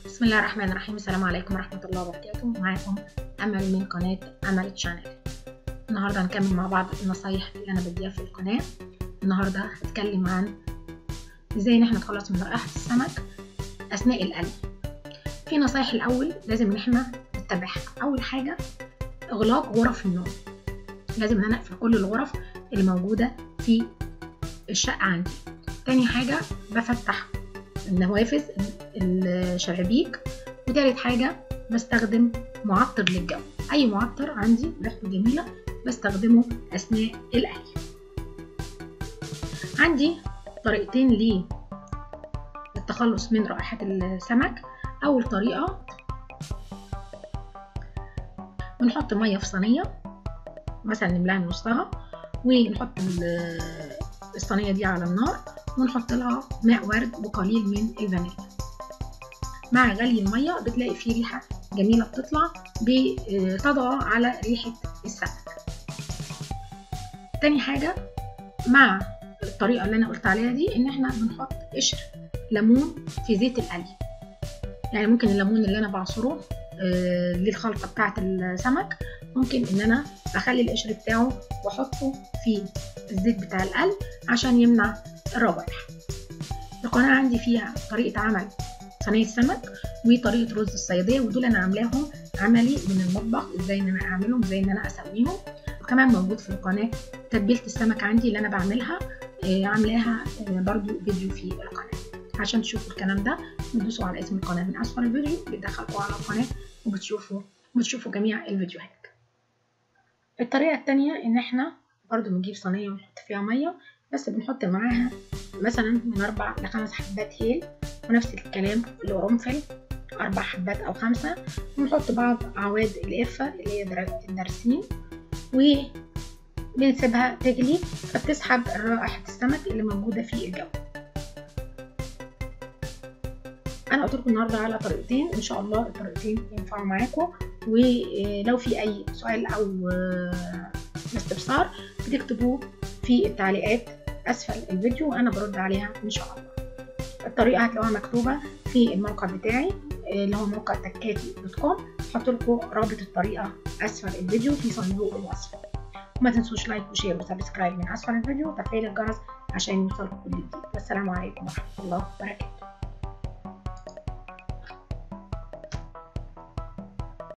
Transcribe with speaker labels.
Speaker 1: بسم الله الرحمن الرحيم السلام عليكم ورحمة الله وبركاته معاكم أمل من قناة أمل تشانل النهاردة هنكمل مع بعض النصايح اللي أنا بديها في القناة النهاردة هتكلم عن إزاي إن احنا نتخلص من رائحة السمك أثناء القلي في نصايح الأول لازم إن احنا نتبعها أول حاجة إغلاق غرف النوم لازم إن أنا أقفل كل الغرف اللي موجودة في الشقة عندي تاني حاجة بفتح النوافذ الشبابيك وتالت حاجة بستخدم معطر للجو أي معطر عندي ريحته جميلة بستخدمه أثناء القلي عندي طريقتين للتخلص من رائحة السمك أول طريقة بنحط مية في صينية مثلا نملاها نصها ونحط الصينية دي على النار ونحط لها ماء ورد وقليل من الفانيليا مع غلي المية بتلاقي فيه ريحة جميلة بتطلع بتضغى على ريحة السمك تاني حاجة مع الطريقة اللي أنا قلت عليها دي إن إحنا بنحط قشر ليمون في زيت القلي يعني ممكن الليمون اللي أنا بعصره آه للخلطة بتاعة السمك ممكن إن أنا أخلي القشر بتاعه وأحطه في الزيت بتاع القلي عشان يمنع الروائح القناة عندي فيها طريقة عمل صينية سمك وطريقة رز الصيادية ودول أنا عاملاهم عملي من المطبخ ازاي ان انا اعملهم ازاي ان انا اسويهم وكمان موجود في القناة تتبيلة السمك عندي اللي انا بعملها آه عاملاها آه برضو فيديو في القناة عشان تشوفوا الكلام ده بتدوسوا على اسم القناة من اسفل الفيديو بتدخلكم على القناة وبتشوفوا بتشوفوا جميع الفيديوهات الطريقة التانية ان احنا برضو بنجيب صينية ونحط فيها مية بس بنحط معاها مثلا من أربع لخمس حبات هيل ونفس الكلام القرنفل أربع حبات أو خمسة ونحط بعض أعواد القرفة اللي هي الدرسين وبنسيبها تغلي فبتسحب رائحة السمك اللي موجودة في الجو أنا قلت لكم النهاردة على طريقتين إن شاء الله الطريقتين ينفعوا معاكم ولو في أي سؤال أو استفسار بتكتبوه في التعليقات أسفل الفيديو وأنا برد عليها إن شاء الله الطريقة هتلاقوها مكتوبة في الموقع بتاعي اللي هو موقع تكاتي دوت كوم هحط لكم رابط الطريقة أسفل الفيديو في صندوق الوصف وما تنسوش لايك وشير وسبسكرايب من أسفل الفيديو وتفعيل الجرس عشان يوصلكم كل جديد والسلام عليكم ورحمة الله وبركاته